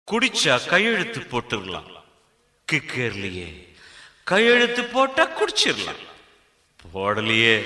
குடிச்சா கையெழுத்து போட்டுடலாம் கிக்கேர்லயே கையெழுத்து போட்டா குடிச்சிடலாம் போடலையே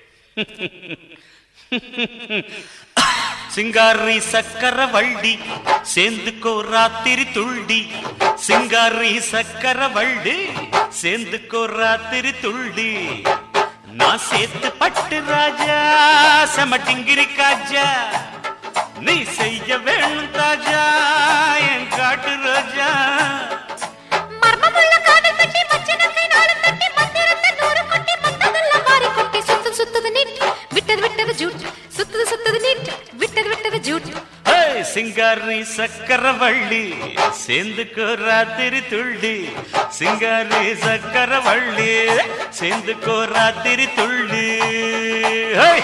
சிங்காரி சக்கர வள்டி சேர்ந்துக்கோ ராத்திரி துள்டி சிங்காரி சக்கர வள்டி சேர்ந்துக்கோ ராத்திரி துள்டி நான் சேர்த்து பட்டு ராஜா செமட்டிங்கிரி காஜா நீ செய்ய வேணும் தாஜா என் காட்டு ரோஜா மர்மமுள்ள காதல் பெட்டி மச்சனக்கை நாளும் தட்டி மந்திரத்தை நூறு கொட்டி மத்ததெல்லாம் மாறி கொட்டி சுத்து சுத்துது நீட் விட்டது விட்டது ஜூட் சுத்துது சுத்துது நீட் விட்டது விட்டது ஜூட் ஏய், சிங்காரி சக்கரவள்ளி சேர்ந்துக்கோ ராத்திரி துள்ளி சிங்காரி சக்கரவள்ளி சேர்ந்துக்கோ ராத்திரி துள்ளி ஹேய்!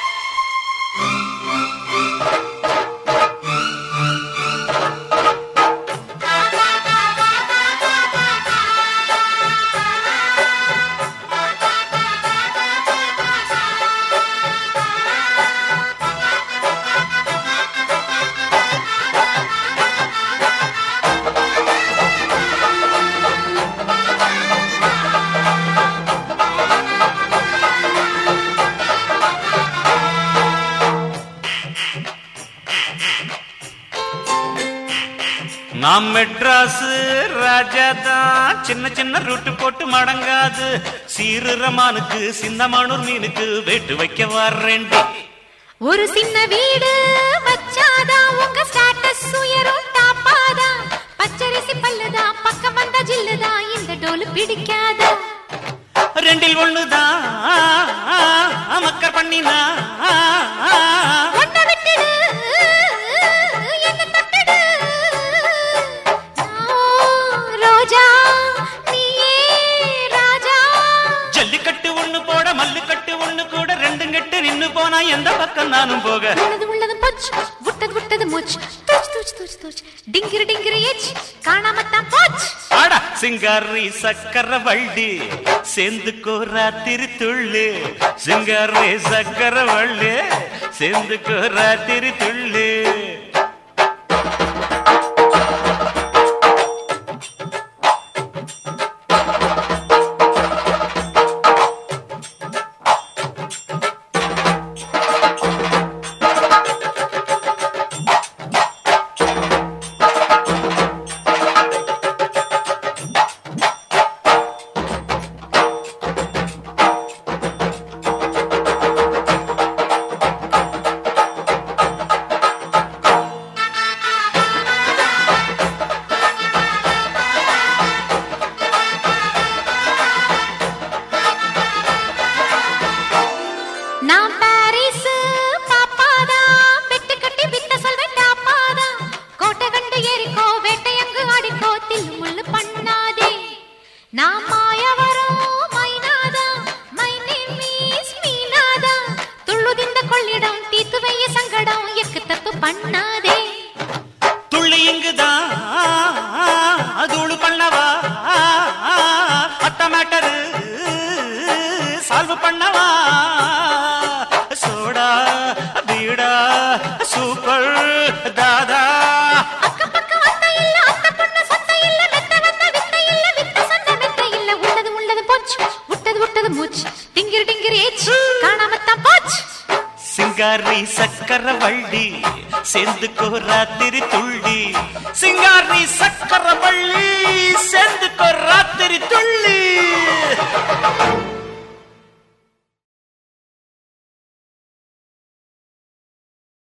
நாம் மெட்ராஸ் ராஜா தான் சின்ன சின்ன ரூட்டு போட்டு மடங்காது சீருரமானுக்கு சின்னமானூர் மீனுக்கு வேட்டு வைக்க வர்றேன்டி ஒரு சின்ன வீடு வச்சாதான் உங்க ஸ்டேட்டஸ் உயரும் டாப்பாதா பச்சரிசி பல்லுதா பக்கம் வந்தா ஜில்லுதா இந்த டோலு பிடிக்காதா ரெண்டில் ஒண்ணுதான் மக்கர் பண்ணினா ஒன்ன விட்டுடு என்ன தொட்டுடு நான் ரோஜா நீயே ராஜா ஜல்லிக்கட்டு ஒண்ணு போட மல்லுக்கட்டு ஒண்ணு கூட ரெண்டும் கட்டு நின்னு போனா எந்த பக்கம் நானும் போக உள்ளது உள்ளது போச்சு விட்டது விட்டது மூச்சு தூச்சு தூச்சு தூச்சு தூச்சு டிங்கிரி டிங்கிரி ஏச்சு காணாமத்தான் போச்சு ஆடா சிங்காரி சக்கர வள்ளி சேர்ந்துக்கோ ராத்திரி துள்ளு சிங்காரி சக்கர வள்ளி சேர்ந்துக்கோ ராத்திரி துள்ளு நான் பாரிஸ் பாப்பாதா பெட்டு கட்டி வித்த சொல்வேன் டாப்பாதா கோட்டை கண்டு ஏறிக்கோ வேட்டையங்கு ஆடிக்கோ தில்லு முள்ளு பண்ணாதே நான் மாயவரம் மைனாதா மை நேம் இஸ் மீனாதா துள்ளுதிந்த கொள்ளிடம் தீத்து வைய சங்கடம் எக்கு தப்பு பண்ணாதே துள்ளி இங்குதான் தூளு பண்ணவா அட்ட மேட்டரு சால்வ் பண்ணவா சோடா பீடா சூப்பர் தாதா அக்கம் பக்கம் அத்தை இல்ல அத்தை பொண்ணு சொத்தை இல்ல மெத்த வந்த வித்தை இல்ல வித்த சொன்ன மெத்த இல்ல உள்ளது உள்ளது போச்சு விட்டது விட்டது மூச்சு டிங்கிரி டிங்கிரி ஏச்சு காணாமத்தான் போச்சு சிங்காரி சக்கர வள்ளி சேர்ந்துக்கோ ராத்திரி துள்ளி சிங்காரி சக்கர வள்ளி சேர்ந்துக்கோ ராத்திரி துள்ளி